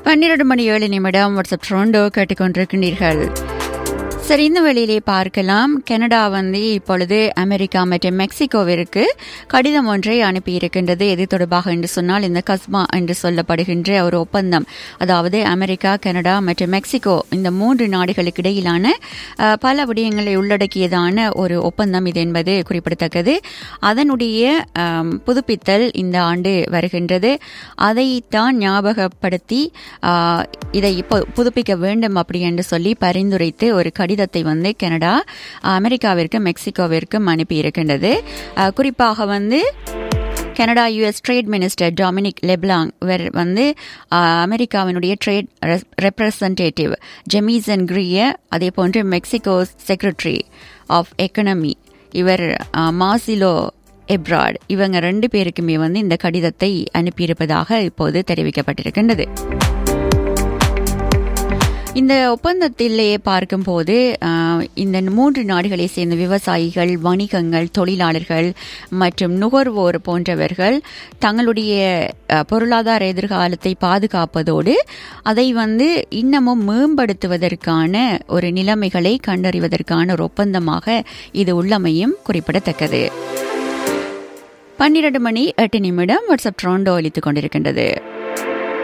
பன்னிரண்டு மணி ஏழு நிமிடம் வாட்ஸ்அப் ட்ரோண்டோ கேட்டுக்கொண்டிருக்கின்றீர்கள் சரி இந்த வேளையிலே பார்க்கலாம் கனடா வந்து இப்பொழுது அமெரிக்கா மற்றும் மெக்சிகோவிற்கு கடிதம் ஒன்றை அனுப்பியிருக்கின்றது எது தொடர்பாக என்று சொன்னால் இந்த கஸ்மா என்று சொல்லப்படுகின்ற ஒரு ஒப்பந்தம் அதாவது அமெரிக்கா கனடா மற்றும் மெக்சிகோ இந்த மூன்று நாடுகளுக்கு இடையிலான அஹ், பல விடயங்களை உள்ளடக்கியதான ஒரு ஒப்பந்தம் இது என்பது குறிப்பிடத்தக்கது அதனுடைய அம், புதுப்பித்தல் இந்த ஆண்டு வருகின்றது அதைத்தான் ஞாபகப்படுத்தி ஆ, இதை இப்போ புதுப்பிக்க வேண்டும் அப்படி என்று சொல்லி பரிந்துரைத்து ஒரு கடிதத்தை வந்து கனடா அமெரிக்காவிற்கு மெக்சிகோவிற்கும் அனுப்பியிருக்கின்றது ஆ, குறிப்பாக வந்து Canada US trade minister Dominic LeBlanc இவர் வந்து ஆ, அமெரிக்காவினுடைய ட்ரேட் ரெப்ரசன்டேட்டிவ் ஜெமீசன் கிரிய அதே போன்று மெக்சிகோ செக்ரட்டரி ஆஃப் எக்கனமி இவர் ஆ, மாசிலோ எப்ராட் இவங்க ரெண்டு பேருக்குமே வந்து இந்த கடிதத்தை அனுப்பியிருப்பதாக இப்போது தெரிவிக்கப்பட்டிருக்கின்றது இந்த ஒப்பந்தத்திலே பார்க்கும்போது ஆஹ், இந்த மூன்று நாடுகளை சேர்ந்த விவசாயிகள் வணிகங்கள் தொழிலாளர்கள் மற்றும் நுகர்வோர் போன்றவர்கள் தங்களுடைய அஹ், பொருளாதார எதிர்காலத்தை பாதுகாப்பதோடு அதை வந்து இன்னமும் மேம்படுத்துவதற்கான ஒரு நிலைமைகளை கண்டறிவதற்கான ஒரு ஒப்பந்தமாக இது உள்ளமையும் குறிப்பிடத்தக்கது பன்னிரண்டு மணி எட்டு நிமிடம் வாட்ஸ்அப் ட்ரோண்டோ அளித்துக் கொண்டிருக்கின்றது